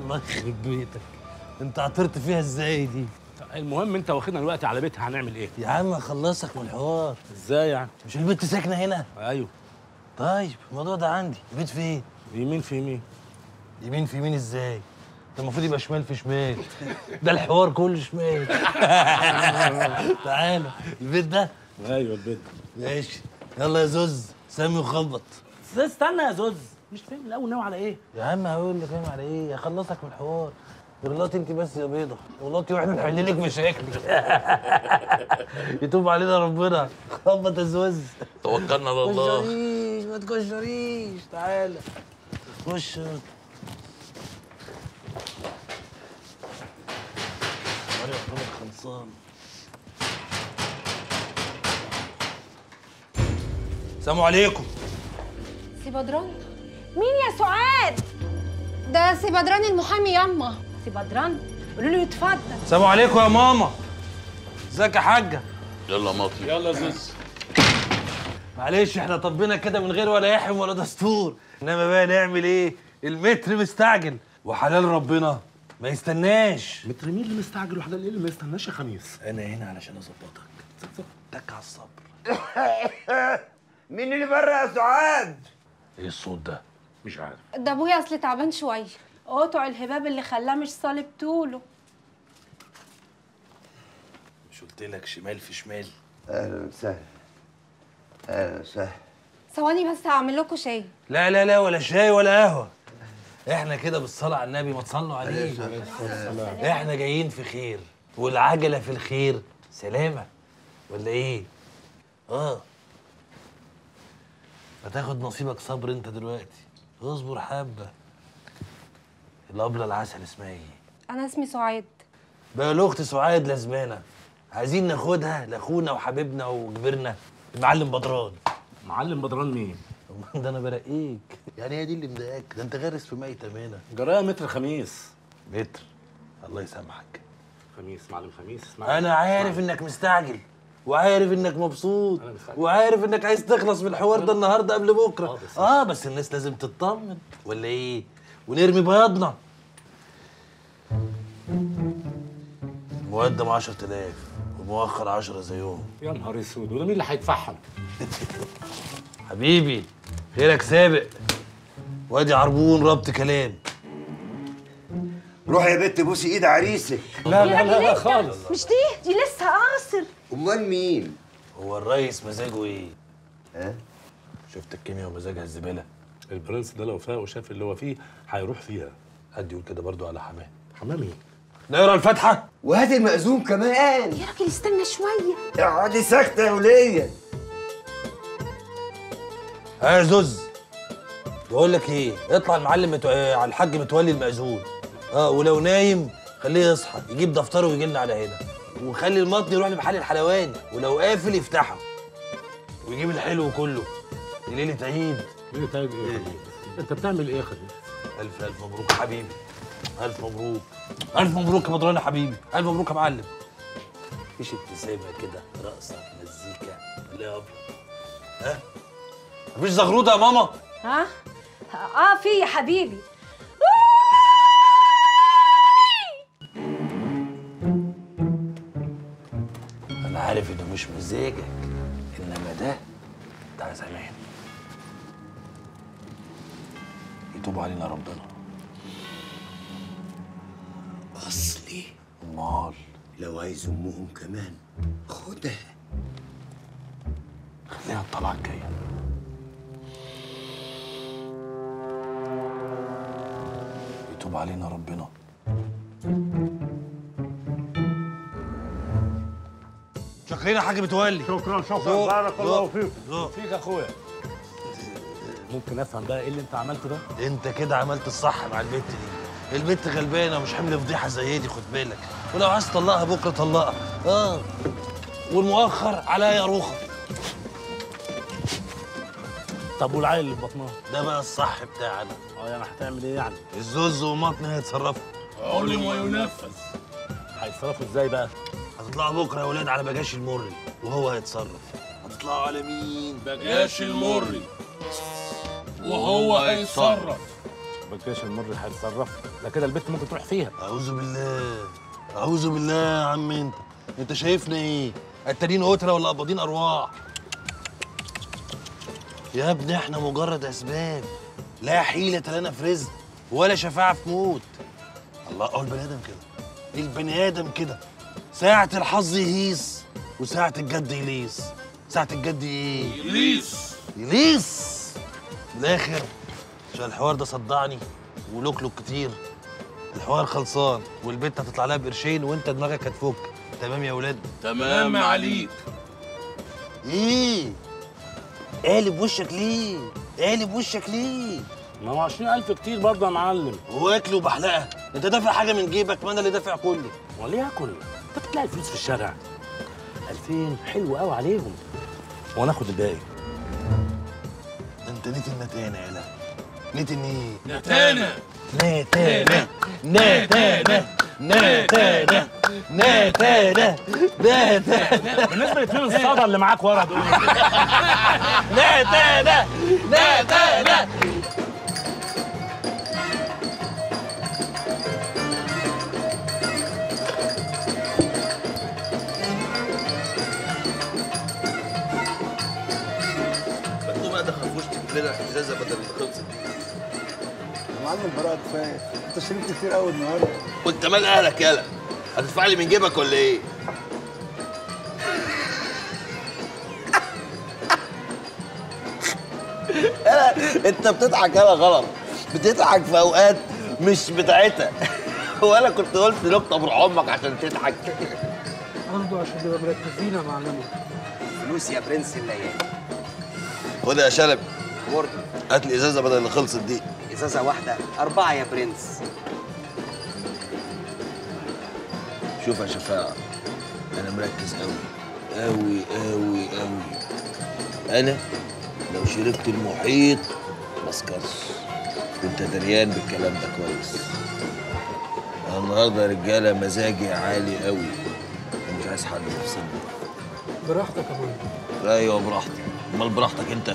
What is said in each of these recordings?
الله يخرب بيتك انت عطرت فيها ازاي دي المهم انت واخدنا الوقت على بيتها هنعمل ايه يا عم اخلصك من الحوار ازاي يعني مش البنت ساكنه هنا ايوه طيب الموضوع ده عندي البيت فين يمين في يمين يمين في يمين ازاي ده المفروض يبقى شمال في شمال ده الحوار كله شمال تعالى البيت ده ايوه البيت ماشي يلا يا زوز سامي وخبط استنى يا زوز مش فاهم الاول ناوي على ايه يا عم هقول لك فاهم على ايه اخلصك من الحوار غلطي انت بس يا بيضه غلطي واحنا نحل لك مشاكلك يتوب علينا ربنا خبط يا زوز توكلنا على الله تكشريش ما تكشريش تعالى خش مريم يعتبر خلصان السلام عليكم سي بدران مين يا سعاد ده سي بدران المحامي ياما سي بدران قولوا له يتفضل السلام عليكم يا ماما ازيك يا حاجه يلا ماطي يلا زوز معلش احنا طبينا كده من غير ولا يحم ولا دستور انما بقى نعمل ايه المتر مستعجل وحلال ربنا ما يستناش متر مين اللي مستعجل وحده ايه اللي ما يستناش يا خميس انا هنا علشان اظبطك تك على الصبر مين اللي بره يا سعاد؟ ايه الصوت ده مش عارف ده ابويا اصل تعبان شويه قطع الهباب اللي خلاه مش صالب طوله مش قلت لك شمال في شمال اهلا وسهلا اهلا وسهلا ثواني بس هعمل لكم شاي لا لا لا ولا شاي ولا قهوه احنا كده بالصلاه على النبي ما تصلوا عليه احنا جايين في خير والعجله في الخير سلامه ولا ايه اه هتاخد نصيبك صبر انت دلوقتي اصبر حبه الابله العسل اسمها ايه انا اسمي سعاد بقى الاخت سعاد لازمانه عايزين ناخدها لاخونا وحبيبنا وكبرنا المعلم بدران معلم بدران مين ده انا برقيك يعني هي دي اللي مضايقاك ده انت غارس في ميت امانه جرايه متر خميس متر الله يسامحك خميس معلم خميس اسمع انا عارف انك مستعجل وعارف انك مبسوط أنا مستعجل. وعارف انك عايز تخلص من الحوار ده النهارده قبل بكره آه، بس- اه بس الناس لازم تطمن ولا ايه ونرمي بياضنا مقدم 10000 ومؤخر 10 زيهم يا نهار اسود وده مين اللي هيدفعهم حبيبي خيرك سابق وادي عربون ربط كلام روح يا بت بوسي ايد عريسك لا لا لا, لا خالص مش دي دي لسه قاصر امال مين؟ هو الريس مزاجه ايه ها؟ شفت الكيمياء ومزاجها الزباله البرنس ده لو فاق وشاف اللي هو فيه هيروح فيها حد يقول كده برضو على حماه حمام ايه نقرا الفاتحه وهات المأذون كمان يا راجل استنى شويه اقعدي ساكتة يا ولية ها يا زوز بقول لك ايه اطلع المعلم متو... آه، على الحاج متولي المأذون اه ولو نايم خليه يصحى يجيب دفتره ويجي لنا على هنا وخلي المطن يروح لمحل الحلواني ولو قافل يفتحه ويجيب الحلو كله دي ليله عيد ايه طيب ايه انت بتعمل ايه يا خميس الف الف مبروك يا حبيبي الف مبروك الف مبروك يا بدران يا حبيبي الف مبروك يا معلم مفيش ابتسامه كده رقصه مزيكا ولا يا ابيض ها مفيش زغروطه يا ماما ها اه في يا حبيبي انا عارف انه مش مزاجك انما ده بتاع زمان يتوب علينا ربنا اصلي امال لو عايز امهم كمان خدها خليها الطلعه الجايه يتوب علينا ربنا شكرين يا حاج متولي شكرا شكرا ذوق، بارك الله ذوق، فيك ذوق. فيك يا اخويا ممكن افهم بقى ايه اللي انت عملته ده انت كده عملت الصح مع البت دي البت غلبانه ومش حمل فضيحه زي دي خد بالك ولو عايز تطلقها بكره طلقها اه والمؤخر عليا يا روخه طب والعيل اللي في بطنها ده بقى الصح بتاعنا اه يعني هتعمل ايه يعني الزوز ومطن هيتصرفوا قول وينفذ هيتصرفوا ازاي بقى هتطلعوا بكره يا ولاد على بجاش المري وهو هيتصرف هتطلعوا على مين بجاش المري وهو هيتصرف بالجيش المر هيتصرف ده كده البت ممكن تروح فيها اعوذ بالله اعوذ بالله يا عم انت انت شايفنا ايه قتالين قتله ولا قباضين ارواح يا ابني احنا مجرد اسباب لا حيلة لنا في رزق ولا شفاعة في موت الله هو البني ادم كده البني ادم كده ساعة الحظ يهيس وساعة الجد يليس ساعة الجد ايه؟ يليس يليس من الاخر عشان الحوار ده صدعني ولوكلوك كتير الحوار خلصان والبنت هتطلع لها بقرشين وانت دماغك هتفك تمام يا ولاد تمام يا علي ايه قالب وشك ليه قالب وشك ليه ما هو 20000 كتير برضه يا معلم واكل وبحلقه انت دافع حاجه من جيبك ما انا اللي دافع كله وليه اكل انت بتلاقي الفلوس في الشارع 2000 حلو قوي عليهم وناخد الباقي ده انت نيت النتانه يالا نيت ان ايه نتانا نتانه نتانه نتانه نتانه نتانه بالنسبه لاتنين الصدى اللي معاك ورا دول نتانه نتانه مكتوب ما دخلوش تجيب لنا ازازه بدل اللي خلصت دي يا معلم براءة كفايه انت شربت كتير قوي النهارده وانت مال اهلك يالا هتدفع لي من جيبك ولا ايه؟ يالا انت بتضحك يالا غلط بتضحك في اوقات مش بتاعتها وانا كنت قلت نكته بروح امك عشان تضحك برضه عشان نبقى مركزين يا معلم فلوس يا برنس الليالي خد يا شلبي ورد هات لي ازازه بدل اللي خلصت دي ازازه واحده اربعه يا برنس شوف يا شفاعة أنا مركز أوي أوي أوي أوي أنا لو شربت المحيط مسكرش وأنت دريان بالكلام ده كويس أنا النهاردة يا رجالة مزاجي عالي أوي ومش عايز حد يفصلني براحتك يا ابويا أيوه براحتي أمال براحتك أنت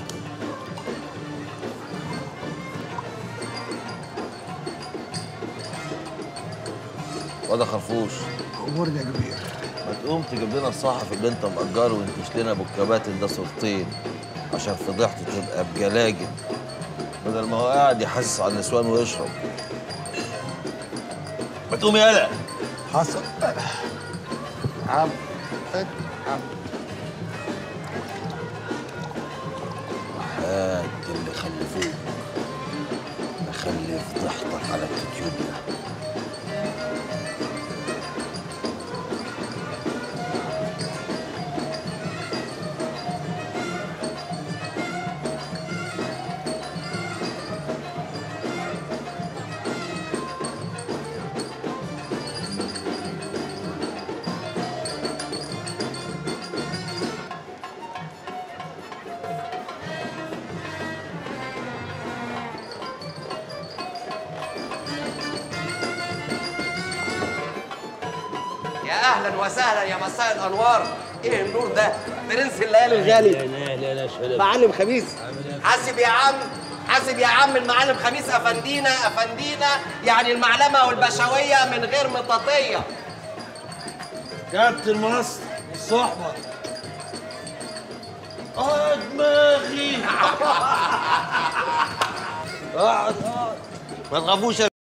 وده خرفوش امورنا يا كبير ما تقوم تجيب لنا الصحفي اللي انت مأجره وانتش لنا ابو الكباتن ده صورتين عشان فضيحته تبقى بجلاجل بدل ما هو قاعد يحسس على النسوان ويشرب ما تقوم يالا حصل عم عم هات اللي خلفوك اخلي فضيحتك على اليوتيوب يا اهلا وسهلا يا مساء الانوار ايه النور ده برنس الليالي الغالي لا لا لا شلبي معلم خميس حاسب يا عم حاسب يا عم المعلم خميس افندينا افندينا يعني المعلمه والبشويه من غير مطاطيه كابتن مصر الصحبة اه دماغي ما تخافوش يا